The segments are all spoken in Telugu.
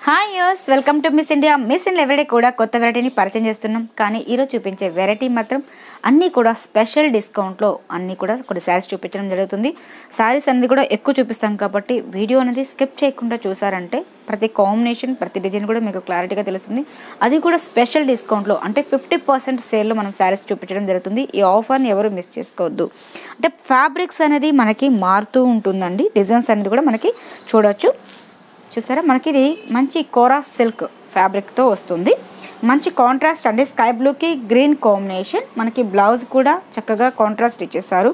హాయ్ యూస్ welcome to Miss India Miss India everyday కూడా కొత్త వెరైటీని పరిచయం చేస్తున్నాం కానీ ఈరోజు చూపించే వెరైటీ మాత్రం అన్నీ కూడా స్పెషల్ డిస్కౌంట్లో అన్నీ కూడా కొన్ని శారీస్ చూపించడం జరుగుతుంది శారీస్ అనేది కూడా ఎక్కువ చూపిస్తాం కాబట్టి వీడియో అనేది స్కిప్ చేయకుండా చూసారంటే ప్రతి కాంబినేషన్ ప్రతి డిజైన్ కూడా మీకు క్లారిటీగా తెలుస్తుంది అది కూడా స్పెషల్ డిస్కౌంట్లో అంటే ఫిఫ్టీ పర్సెంట్ సేల్లో మనం శారీస్ చూపించడం జరుగుతుంది ఈ ఆఫర్ని ఎవరు మిస్ చేసుకోవద్దు అంటే ఫ్యాబ్రిక్స్ అనేది మనకి మారుతూ ఉంటుందండి డిజైన్స్ అనేది కూడా మనకి చూడొచ్చు చూసారా మనకి ఇది మంచి కోరా సిల్క్ ఫ్యాబ్రిక్తో వస్తుంది మంచి కాంట్రాస్ట్ అంటే స్కై బ్లూకి గ్రీన్ కాంబినేషన్ మనకి బ్లౌజ్ కూడా చక్కగా కాంట్రాస్ట్ ఇచ్చేసారు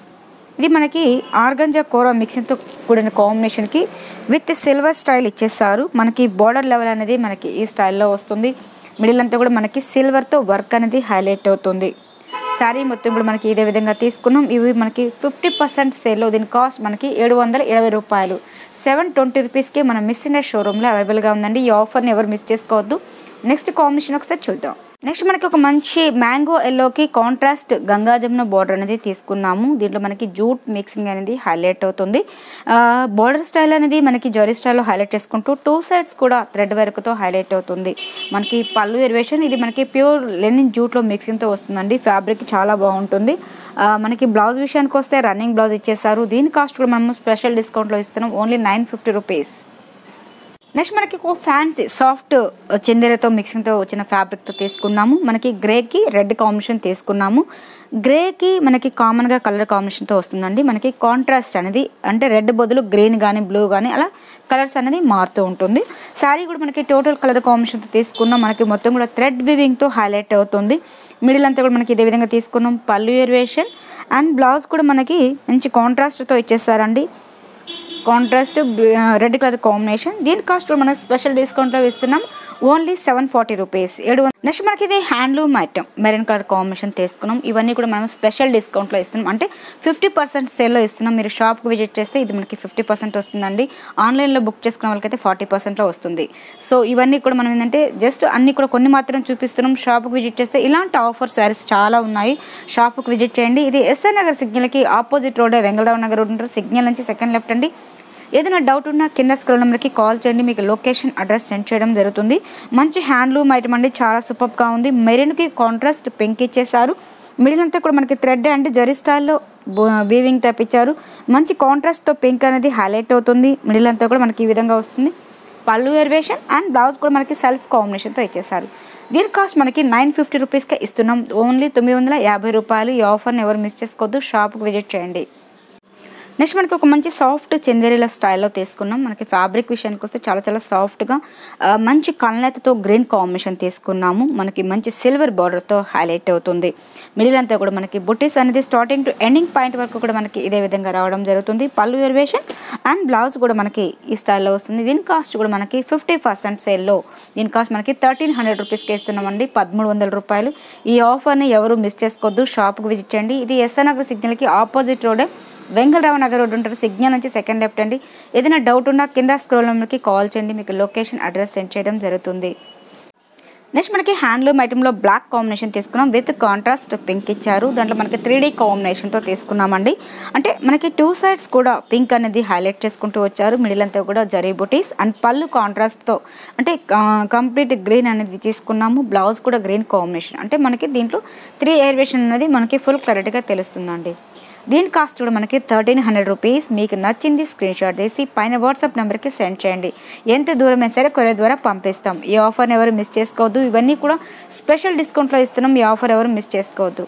ఇది మనకి ఆర్గంజా కోరా మిక్సింగ్తో కూడిన కాంబినేషన్కి విత్ సిల్వర్ స్టైల్ ఇచ్చేసారు మనకి బార్డర్ లెవెల్ అనేది మనకి ఈ స్టైల్లో వస్తుంది మిడిల్ అంతా కూడా మనకి సిల్వర్తో వర్క్ అనేది హైలైట్ అవుతుంది శారీ మొత్తం కూడా మనకి ఇదే విధంగా తీసుకున్నాం ఇవి మనకి ఫిఫ్టీ పర్సెంట్ సేల్లో దీని కాస్ట్ మనకి ఏడు వందల ఇరవై రూపాయలు సెవెన్ ట్వంటీ రూపీస్కి మనం మిస్ ఇన్ షోరూంలో అవైలబుల్గా ఉందండి ఈ ఆఫర్ని ఎవరు మిస్ చేసుకోవద్దు నెక్స్ట్ కాంబినేషన్ ఒకసారి చూద్దాం నెక్స్ట్ మనకి ఒక మంచి మ్యాంగో ఎల్లోకి కాంట్రాస్ట్ గంగా జమున బార్డర్ అనేది తీసుకున్నాము దీంట్లో మనకి జూట్ మిక్సింగ్ అనేది హైలైట్ అవుతుంది బార్డర్ స్టైల్ అనేది మనకి జరీ స్టైల్లో హైలైట్ చేసుకుంటూ టూ సైడ్స్ కూడా థ్రెడ్ వర్క్తో హైలైట్ అవుతుంది మనకి పళ్ళు ఎరివేషన్ ఇది మనకి ప్యూర్ లెనిన్ జూట్లో మిక్సింగ్తో వస్తుందండి ఫ్యాబ్రిక్ చాలా బాగుంటుంది ఆ, మనకి బ్లౌజ్ విషయానికి వస్తే రన్నింగ్ బ్లౌజ్ ఇచ్చేసారు దీని కాస్ట్ కూడా మనము స్పెషల్ డిస్కౌంట్లో ఇస్తున్నాం only nine fifty rupees next మనకి ఒక ఫ్యాన్సీ సాఫ్ట్ చందేరతో మిక్సింగ్తో వచ్చిన ఫ్యాబ్రిక్తో తీసుకున్నాము మనకి గ్రేకి రెడ్ కాంబినేషన్ తీసుకున్నాము గ్రేకి మనకి కామన్గా కలర్ కాంబినేషన్తో వస్తుందండి మనకి కాంట్రాస్ట్ అనేది అంటే రెడ్ బదులు గ్రీన్ కానీ బ్లూ కానీ అలా కలర్స్ అనేది మారుతూ ఉంటుంది శారీ కూడా మనకి టోటల్ కలర్ కాంబినేషన్తో తీసుకున్నాం మనకి మొత్తం కూడా థ్రెడ్ వివింగ్తో హైలైట్ అవుతుంది మిడిల్ అంతా కూడా మనకి ఇదే విధంగా తీసుకున్నాం పళ్ళు ఎరివేషన్ అండ్ బ్లౌజ్ కూడా మనకి మంచి కాంట్రాస్ట్తో ఇచ్చేసారండి కాంట్రాస్ట్ రెడ్ కలర్ కాంబినేషన్ దీని కాస్ట్ మనం స్పెషల్ డిస్కౌంట్లో ఇస్తున్నాం ఓన్లీ సెవెన్ ఫార్టీ రూపీస్ ఏడు నెక్స్ట్ మనకి ఇది handloom item maroon colour combination తీసుకున్నాం ఇవన్నీ కూడా మనం స్పెషల్ డిస్కౌంట్లో ఇస్తున్నాం అంటే ఫిఫ్టీ పర్సెంట్ సేల్లో ఇస్తున్నాం మీరు షాప్కి విజిట్ చేస్తే ఇది మనకి ఫిఫ్టీ పర్సెంట్ వస్తుందండి ఆన్లైన్లో బుక్ చేసుకున్న వాళ్ళకైతే ఫార్టీ పర్సెంట్లో వస్తుంది సో ఇవన్నీ కూడా మనం ఏంటంటే జస్ట్ అన్ని కూడా కొన్ని మాత్రం చూపిస్తున్నాం షాప్కి విజిట్ చేస్తే ఇలాంటి ఆఫర్ శారీస్ చాలా ఉన్నాయి షాప్కి విజిట్ చేయండి ఇది ఎస్ఆర్ నగర్ సిగ్నల్కి opposite road Vengalrao Nagar road ఉంటారు సిగ్నల్ నుంచి సెకండ్ లెఫ్ట్ అండి ఏదైనా డౌట్ ఉన్నా కింద స్క్రోల్ నెంబర్కి కాల్ చేయండి మీకు లొకేషన్ అడ్రస్ సెండ్ చేయడం జరుగుతుంది మంచి హ్యాండ్లూమ్ ఐటమ్ అండి చాలా సూపర్గా ఉంది మెరీన్కి కాంట్రాస్ట్ పింక్ ఇచ్చేసారు మిడిల్ అంతా కూడా మనకి థ్రెడ్ అండ్ జరీ స్టైల్లో వీవింగ్ టైప్ ఇచ్చారు మంచి కాంట్రాస్ట్తో పింక్ అనేది హైలైట్ అవుతుంది మిడిల్ అంతా కూడా మనకి ఈ విధంగా వస్తుంది పళ్ళు ఎరివేషన్ అండ్ బ్లౌజ్ కూడా మనకి సెల్ఫ్ కాంబినేషన్తో ఇచ్చేసారు దీని కాస్ట్ మనకి నైన్ ఫిఫ్టీ రూపీస్కే ఇస్తున్నాం ఓన్లీ తొమ్మిది వందల యాభై రూపాయలు ఈ ఆఫర్ని ఎవరు మిస్ చేసుకోవద్దు షాప్కి విజిట్ చేయండి నెక్స్ట్ మనకి ఒక మంచి సాఫ్ట్ చందేరీల స్టైల్లో తీసుకున్నాం మనకి ఫ్యాబ్రిక్ విషయానికి వస్తే చాలా చాలా సాఫ్ట్గా ఆ, మంచి కళ్ళతో గ్రీన్ కాంబినేషన్ తీసుకున్నాము మనకి మంచి సిల్వర్ బార్డర్తో హైలైట్ అవుతుంది మిడిల్ అంతా కూడా మనకి బుట్టీస్ అనేది స్టార్టింగ్ టు ఎండింగ్ పాయింట్ వరకు కూడా మనకి ఇదే విధంగా రావడం జరుగుతుంది పళ్ళు ఎరివేషన్ అండ్ బ్లౌజ్ కూడా మనకి ఈ స్టైల్లో వస్తుంది దీని కాస్ట్ కూడా మనకి ఫిఫ్టీ పర్సెంట్ సేల్లో దీని కాస్ట్ మనకి థర్టీన్ హండ్రెడ్ రూపీస్కి ఇస్తున్నామండి పదమూడు వందల రూపాయలు ఈ ఆఫర్ని ఎవరు మిస్ చేసుకోవద్దు షాప్కి విజిట్ చేయండి ఇది ఎస్ఆర్ నగర్ సిగ్నల్కి opposite road Vengalrao Nagar road ఉంటారు సిగ్నల్ నుంచి సెకండ్ లెఫ్ట్ అండి ఏదైనా డౌట్ ఉన్నా కింద స్క్రోల్ నెంబర్కి కాల్ చేయండి మీకు లొకేషన్ అడ్రస్ సెండ్ చేయడం జరుగుతుంది నెక్స్ట్ మనకి హ్యాండ్లూమ్ ఐటెంలో బ్లాక్ కాంబినేషన్ తీసుకున్నాం విత్ కాంట్రాస్ట్ పింక్ ఇచ్చారు దాంట్లో మనకి త్రీ డీ కాంబినేషన్తో తీసుకున్నామండి అంటే మనకి టూ సైడ్స్ కూడా పింక్ అనేది హైలైట్ చేసుకుంటూ వచ్చారు మిడిల్ అంతా కూడా జరీ బుటీస్ అండ్ పళ్ళు కాంట్రాస్ట్తో అంటే కంప్లీట్ గ్రీన్ అనేది తీసుకున్నాము బ్లౌజ్ కూడా గ్రీన్ కాంబినేషన్ అంటే మనకి దీంట్లో త్రీ ఎయిర్వేషన్ అనేది మనకి ఫుల్ క్లారిటీగా తెలుస్తుందండి దీని కాస్ట్ కూడా మనకి థర్టీన్ హండ్రెడ్ రూపీస్ మీకు నచ్చింది స్క్రీన్ షాట్ తీసి పైన వాట్సాప్ నెంబర్కి సెండ్ చేయండి ఎంత దూరమైనా సరే కొరియర్ ద్వారా పంపిస్తాం ఈ ఆఫర్ని ఎవరు మిస్ చేసుకోవద్దు ఇవన్నీ కూడా స్పెషల్ డిస్కౌంట్లో ఇస్తున్నాం ఈ ఆఫర్ ఎవరు మిస్ చేసుకోవద్దు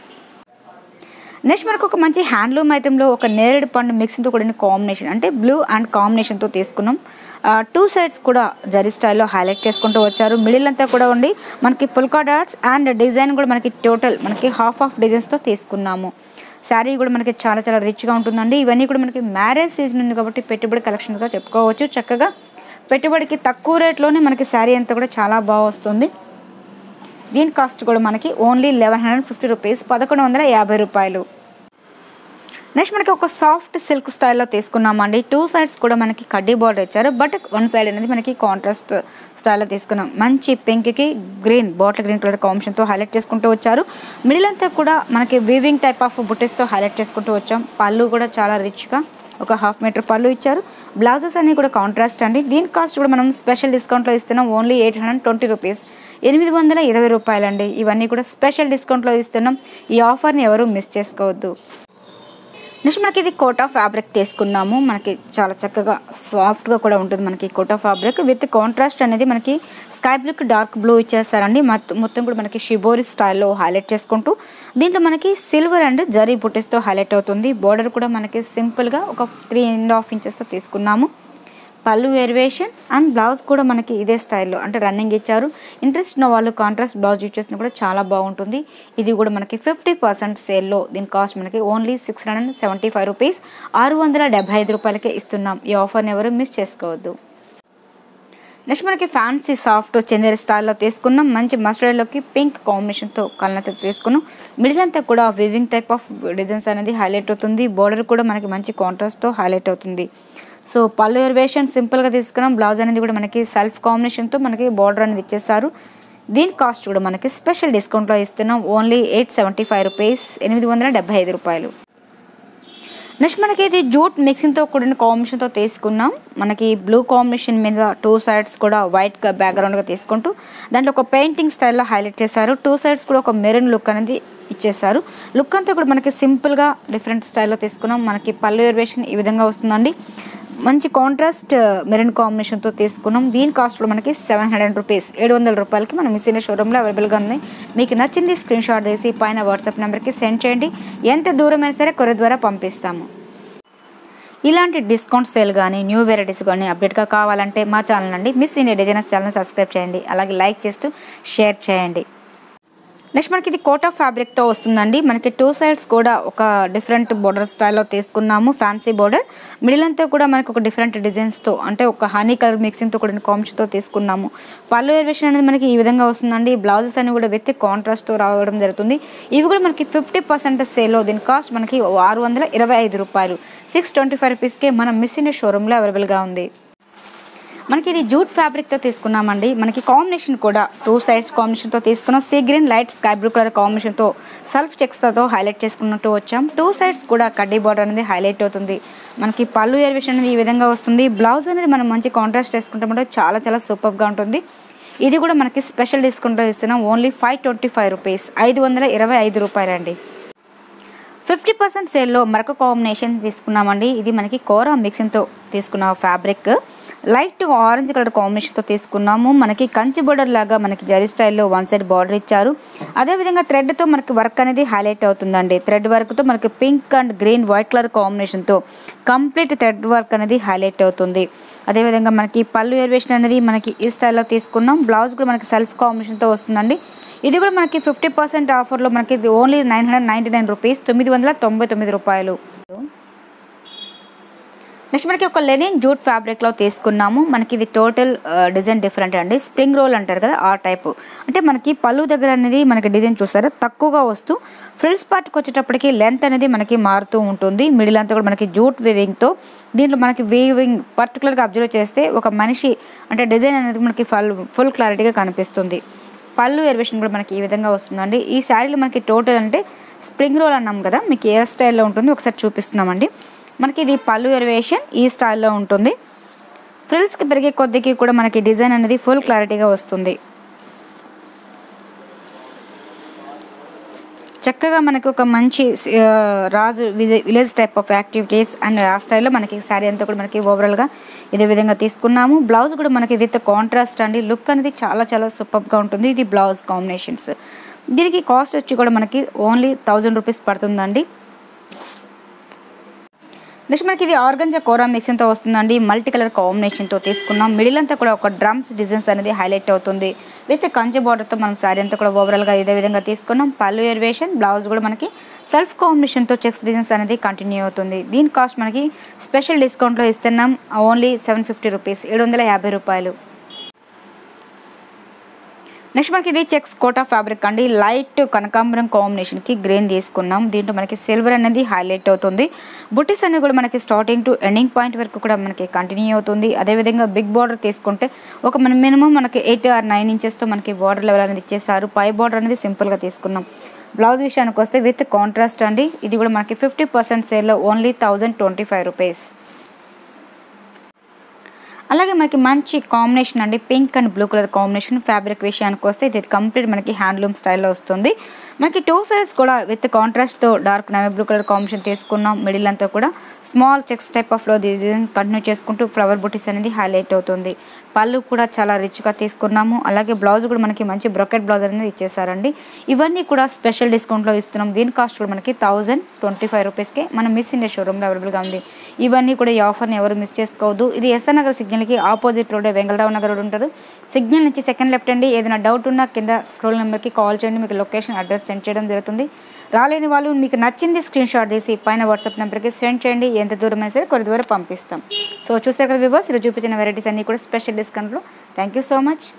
నెక్స్ట్ మనకు ఒక మంచి హ్యాండ్లూమ్ ఐటెంలో ఒక నేరేడు పండు మిక్సింగ్తో కూడిన కాంబినేషన్ అంటే బ్లూ అండ్ కాంబినేషన్తో తీసుకున్నాం టూ సైడ్స్ కూడా జరీ స్టైల్లో హైలైట్ చేసుకుంటూ వచ్చారు మిడిల్ అంతా కూడా ఉండి మనకి పుల్కా డాట్స్ అండ్ డిజైన్ కూడా మనకి టోటల్ మనకి హాఫ్ ఆఫ్ డిజైన్స్తో తీసుకున్నాము శారీ కూడా మనకి చాలా చాలా రిచ్గా ఉంటుందండి ఇవన్నీ కూడా మనకి మ్యారేజ్ సీజన్ ఉంది కాబట్టి పెట్టుబడి కలెక్షన్గా చెప్పుకోవచ్చు చక్కగా పెట్టుబడికి తక్కువ రేట్లోనే మనకి శారీ అంతా కూడా చాలా బాగా వస్తుంది దీని కాస్ట్ కూడా మనకి only eleven hundred fifty rupees పదకొండు వందల యాభై రూపాయలు నెక్స్ట్ మనకి ఒక సాఫ్ట్ సిల్క్ స్టైల్లో తీసుకున్నామండి టూ సైడ్స్ కూడా మనకి కడ్డీ బార్డర్ ఇచ్చారు బట్ వన్ సైడ్ అనేది మనకి కాంట్రాస్ట్ స్టైల్లో తీసుకున్నాం మంచి పింక్కి గ్రీన్ బాటిల్ గ్రీన్ కలర్ కాంబినేషన్తో హైలైట్ చేసుకుంటూ వచ్చారు మిడిల్ అంతా కూడా మనకి వీవింగ్ టైప్ ఆఫ్ బుట్టెస్తో హైలైట్ చేసుకుంటూ వచ్చాం పళ్ళు కూడా చాలా రిచ్గా ఒక హాఫ్ మీటర్ పళ్ళు ఇచ్చారు బ్లౌజెస్ అన్నీ కూడా కాంట్రాస్ట్ అండి దీని కాస్ట్ కూడా మనం స్పెషల్ డిస్కౌంట్లో ఇస్తున్నాం only eight hundred twenty rupees ఎనిమిది వందల ఇరవై రూపాయలండి ఇవన్నీ కూడా స్పెషల్ డిస్కౌంట్లో ఇస్తున్నాం ఈ ఆఫర్ని ఎవరు మిస్ చేసుకోవద్దు నెక్స్ట్ మనకి ఇది కోటా ఫ్యాబ్రిక్ తీసుకున్నాము మనకి చాలా చక్కగా సాఫ్ట్గా కూడా ఉంటుంది మనకి కోటా ఫ్యాబ్రిక్ విత్ కాంట్రాస్ట్ అనేది మనకి స్కై బ్లూకి డార్క్ బ్లూ ఇచ్చేస్తారండి మొత్తం మొత్తం కూడా మనకి షిబోరి స్టైల్లో హైలైట్ చేసుకుంటూ దీంట్లో మనకి సిల్వర్ అండ్ జరీ బుటీస్తో హైలైట్ అవుతుంది బోర్డర్ కూడా మనకి సింపుల్గా ఒక త్రీ అండ్ హాఫ్ ఇంచెస్తో తీసుకున్నాము పళ్ళు వేరియేషన్ అండ్ బ్లౌజ్ కూడా మనకి ఇదే స్టైల్లో అంటే రన్నింగ్ ఇచ్చారు ఇంట్రెస్ట్ ఉన్న వాళ్ళు కాంట్రాస్ట్ బ్లౌజ్ యూజ్ చేసినా కూడా చాలా బాగుంటుంది ఇది కూడా మనకి ఫిఫ్టీ పర్సెంట్ సేల్లో దీని కాస్ట్ మనకి only six hundred seventy five rupees ఆరు వందల డెబ్బై ఐదు రూపాయలకే ఇస్తున్నాం ఈ ఆఫర్ని ఎవరు మిస్ చేసుకోవద్దు నెక్స్ట్ మనకి ఫ్యాన్సీ సాఫ్ట్ చందేరి స్టైల్లో తీసుకున్నాం మంచి మస్టర్డ్లోకి పింక్ కాంబినేషన్తో కళ్ళతో తీసుకున్నాం మిడిల్ అంతా కూడా వివింగ్ టైప్ ఆఫ్ డిజైన్స్ అనేది హైలైట్ అవుతుంది బోర్డర్ కూడా మనకి మంచి కాంట్రాస్ట్తో హైలైట్ అవుతుంది సో పళ్ళు ఎరివేషన్ సింపుల్గా తీసుకున్నాం బ్లౌజ్ అనేది కూడా మనకి సెల్ఫ్ కాంబినేషన్తో మనకి బార్డర్ అనేది ఇచ్చేసారు దీని కాస్ట్ కూడా మనకి స్పెషల్ డిస్కౌంట్లో ఇస్తున్నాం only eight seventy five rupees ఎనిమిది వందల డెబ్బై ఐదు రూపాయలు నెక్స్ట్ మనకి ఇది జూట్ మిక్సింగ్తో కూడిన కాంబినేషన్తో తీసుకున్నాం మనకి బ్లూ కాంబినేషన్ మీద టూ సైడ్స్ కూడా వైట్ బ్యాక్గ్రౌండ్గా తీసుకుంటూ దాంట్లో ఒక పెయింటింగ్ స్టైల్లో హైలైట్ చేశారు టూ సైడ్స్ కూడా ఒక మెరూన్ లుక్ అనేది ఇచ్చేసారు లుక్ అంతా కూడా మనకి సింపుల్గా డిఫరెంట్ స్టైల్లో తీసుకున్నాం మనకి పళ్ళు ఎరివేషన్ ఈ విధంగా వస్తుందండి మంచి కాంట్రాస్ట్ మెరూన్ కాంబినేషన్తో తీసుకున్నాం దీని కాస్ట్ కూడా మనకి సెవెన్ హండ్రెడ్ రూపీస్ ఏడు వందల రూపాయలకి మనం మిస్సిన షోరూంలో అవైలబుల్గా ఉంది మీకు నచ్చింది స్క్రీన్ షాట్ తీసి పైన వాట్సాప్ నెంబర్కి సెండ్ చేయండి ఎంత దూరమైనా సరే కొర ద్వారా పంపిస్తాము ఇలాంటి డిస్కౌంట్ సేల్ కానీ న్యూ వెరైటీస్ కానీ అప్డేట్గా కావాలంటే మా ఛానల్ అండి Miss India designers channel subscribe చేయండి అలాగే లైక్ చేస్తూ షేర్ చేయండి నెక్స్ట్ మనకి ఇది కోటా ఫ్యాబ్రిక్తో వస్తుందండి మనకి టూ సైడ్స్ కూడా ఒక డిఫరెంట్ బోర్డర్ స్టైల్లో తీసుకున్నాము ఫ్యాన్సీ బోర్డర్ మిడిల్ అంతా కూడా మనకి ఒక డిఫరెంట్ డిజైన్స్తో అంటే ఒక హనీ కలర్ మిక్సింగ్తో కూడిన కాంబినేషన్తో తీసుకున్నాము పళ్ళు ఎరివేషన్ అనేది మనకి ఈ విధంగా వస్తుందండి బ్లౌజెస్ అన్ని కూడా విత్ కాంట్రాస్ట్తో రావడం జరుగుతుంది ఇవి కూడా మనకి ఫిఫ్టీ పర్సెంట్ సేల్లో దీని కాస్ట్ మనకి ఆరు వందల ఇరవై ఐదు రూపాయలు సిక్స్ ట్వంటీ ఫైవ్ రూపీస్కే మనం మిస్ ఇన్ షోరూంలో అవైలబుల్గా ఉంది మనకి ఇది జూట్ ఫ్యాబ్రిక్తో తీసుకున్నామండి మనకి కాంబినేషన్ కూడా టూ సైడ్స్ కాంబినేషన్తో తీసుకున్నాం sea green light sky blue colour కాంబినేషన్తో సెల్ఫ్ చెక్స్తో హైలైట్ చేసుకున్నట్టు వచ్చాం టూ సైడ్స్ కూడా కడ్డీ బార్డర్ అనేది హైలైట్ అవుతుంది మనకి పళ్ళు ఎరివేషన్ అనేది ఈ విధంగా వస్తుంది బ్లౌజ్ అనేది మనం మంచి కాంట్రాస్ట్ వేసుకుంటామంటే చాలా చాలా సూపర్గా ఉంటుంది ఇది కూడా మనకి స్పెషల్ డిస్కౌంట్లో ఇస్తున్నాం only five twenty five rupees ఐదు వందల ఇరవై ఐదు రూపాయలండి ఫిఫ్టీ పర్సెంట్ సేల్లో మరొక కాంబినేషన్ తీసుకున్నామండి ఇది మనకి కోరా మిక్సింగ్తో తీసుకున్న ఫ్యాబ్రిక్ లైట్ ఆరెంజ్ కలర్ కాంబినేషన్తో తీసుకున్నాము మనకి కంచి బోర్డర్ లాగా మనకి జరీ స్టైల్లో వన్ సైడ్ బార్డర్ ఇచ్చారు అదేవిధంగా థ్రెడ్తో మనకి వర్క్ అనేది హైలైట్ అవుతుందండి థ్రెడ్ వర్క్తో మనకి pink and green white colour కాంబినేషన్తో కంప్లీట్ థ్రెడ్ వర్క్ అనేది హైలైట్ అవుతుంది అదేవిధంగా మనకి పళ్ళు ఎరివేషన్ అనేది మనకి ఈ స్టైల్లో తీసుకున్నాం బ్లౌజ్ కూడా మనకి సెల్ఫ్ కాంబినేషన్తో వస్తుందండి ఇది కూడా మనకి ఫిఫ్టీ పర్సెంట్ ఆఫర్లో మనకి ఇది only nine hundred ninety nine rupees తొమ్మిది వందల తొంభై తొమ్మిది రూపాయలు నెక్స్ట్ మనకి ఒక లెనిన్ జూట్ ఫ్యాబ్రిక్లో తీసుకున్నాము మనకి ఇది టోటల్ డిజైన్ డిఫరెంట్ అండి స్ప్రింగ్ రోల్ అంటారు కదా ఆ టైప్ అంటే మనకి పళ్ళు దగ్గర అనేది మనకి డిజైన్ చూస్తారా తక్కువగా వస్తూ ఫ్రిల్స్ పార్ట్కి వచ్చేటప్పటికి లెంత్ అనేది మనకి మారుతూ ఉంటుంది మిడిల్ అంతా కూడా మనకి జూట్ వీవింగ్తో దీంట్లో మనకి వీవింగ్ పర్టికులర్గా అబ్జర్వ్ చేస్తే ఒక మనిషి అంటే డిజైన్ అనేది మనకి ఫుల్ ఫుల్ క్లారిటీగా కనిపిస్తుంది పళ్ళు ఎరివేషన్ కూడా మనకి ఈ విధంగా వస్తుందండి ఈ శారీలో మనకి టోటల్ అంటే స్ప్రింగ్ రోల్ అన్నాం కదా మీకు ఏ స్టైల్లో ఉంటుంది ఒకసారి చూపిస్తున్నామండి మనకి ఇది పళ్ళు ఎరివేషన్ ఈ స్టైల్లో ఉంటుంది ఫ్రిల్స్కి పెరిగే కొద్దికి కూడా మనకి డిజైన్ అనేది ఫుల్ క్లారిటీగా వస్తుంది చక్కగా మనకి ఒక మంచి ఆ, రాజు village- village type of activities and ఆ స్టైల్లో మనకి శారీ అంతా కూడా మనకి ఓవరాల్గా ఇదే విధంగా తీసుకున్నాము బ్లౌజ్ కూడా మనకి విత్ కాంట్రాస్ట్ అండి లుక్ అనేది చాలా చాలా సూపర్గా ఉంటుంది ఇది బ్లౌజ్ కాంబినేషన్స్ దీనికి కాస్ట్ వచ్చి కూడా మనకి ఓన్లీ థౌజండ్ రూపీస్ పడుతుందండి నెక్స్ట్ మనకి ఇది ఆర్గంజా కోరా మిక్సింగ్తో వస్తుందండి మల్టీ కలర్ కాంబినేషన్తో తీసుకున్నాం మిడిల్ అంతా కూడా ఒక డ్రమ్స్ డిజైన్స్ అనేది హైలైట్ అవుతుంది విత్ కంచి బార్డర్తో మనం శారీ అంతా కూడా ఓవరాల్గా ఇదే విధంగా తీసుకున్నాం పళ్ళు ఎరివేషన్ బ్లౌజ్ కూడా మనకి సెల్ఫ్ కాంబినేషన్తో చెక్స్ డిజైన్స్ అనేది కంటిన్యూ అవుతుంది దీని కాస్ట్ మనకి స్పెషల్ డిస్కౌంట్లో ఇస్తున్నాం ఓన్లీ సెవెన్ ఫిఫ్టీ రూపీస్ ఏడు వందల యాభై రూపాయలు నెక్స్ట్ మనకి ఇది చెక్స్ కోటా ఫ్యాబ్రిక్ అండి లైట్ కనకాంబరం కాంబినేషన్కి గ్రీన్ తీసుకున్నాం దీంట్లో మనకి సిల్వర్ అనేది హైలైట్ అవుతుంది బుటీస్ అనేది కూడా మనకి స్టార్టింగ్ టు ఎండింగ్ పాయింట్ వరకు కూడా మనకి కంటిన్యూ అవుతుంది అదేవిధంగా బిగ్ బార్డర్ తీసుకుంటే ఒక మన మినిమం మనకి ఎయిట్ ఆర్ నైన్ ఇంచెస్తో మనకి బార్డర్ లెవెల్ అనేది ఇచ్చేసారు పై బార్డర్ అనేది సింపుల్గా తీసుకున్నాం బ్లౌజ్ విషయానికి వస్తే విత్ కాంట్రాస్ట్ అండి ఇది కూడా మనకి ఫిఫ్టీ పర్సెంట్ సేల్లో only thousand twenty five rupees అలాగే మనకి మంచి కాంబినేషన్ అండి pink and blue colour combination fabric విషయానికి వస్తే ఇది కంప్లీట్ మనకి హ్యాండ్లూమ్ స్టైల్లో వస్తుంది మనకి టూ సైడ్స్ కూడా విత్ కాంట్రాస్ట్తో dark navy blue colour combination తీసుకున్నాం మిడిల్ అంతా కూడా స్మాల్ చెక్స్ టైప్ ఆఫ్ లో డిజైన్ కంటిన్యూ చేసుకుంటూ ఫ్లవర్ బుటీస్ అనేది హైలైట్ అవుతుంది పళ్ళు కూడా చాలా రిచ్గా తీసుకున్నాము అలాగే బ్లౌజ్ కూడా మనకి మంచి బ్రొకెట్ బ్లౌజ్ అనేది ఇచ్చేసారండి ఇవన్నీ కూడా స్పెషల్ డిస్కౌంట్లో ఇస్తున్నాం దీని కాస్ట్ కూడా మనకి థౌజండ్ ట్వంటీ ఫైవ్ రూపీస్కి మన మిస్ ఇండియా షోరూమ్లో అవైలబుల్గా ఉంది ఇవన్నీ కూడా ఈ ఆఫర్ని ఎవరు మిస్ చేసుకోవద్దు ఇది ఎస్ఆర్ నగర్ సిగ్నల్కి opposite road Vengalrao Nagar road ఉంటారు సిగ్నల్ నుంచి సెకండ్ లెఫ్ట్ అండి ఏదైనా డౌట్ ఉన్నా కింద స్క్రోల్ నెంబర్కి కాల్ చేయండి మీకు లొకేషన్ అడ్రస్ సెండ్ చేయడం జరుగుతుంది రాలేని వాళ్ళు మీకు నచ్చింది స్క్రీన్ షాట్ తీసి పైన వాట్సాప్ నెంబర్కి సెండ్ చేయండి ఎంత దూరం అయినా సరే కొద్ది దూరం పంపిస్తాం సో చూసారు కదా వివర్స్ ఈరోజు చూపించిన వెరైటీస్ అన్నీ కూడా స్పెషల్ డిస్కౌంట్లో థ్యాంక్ యూ సో మచ్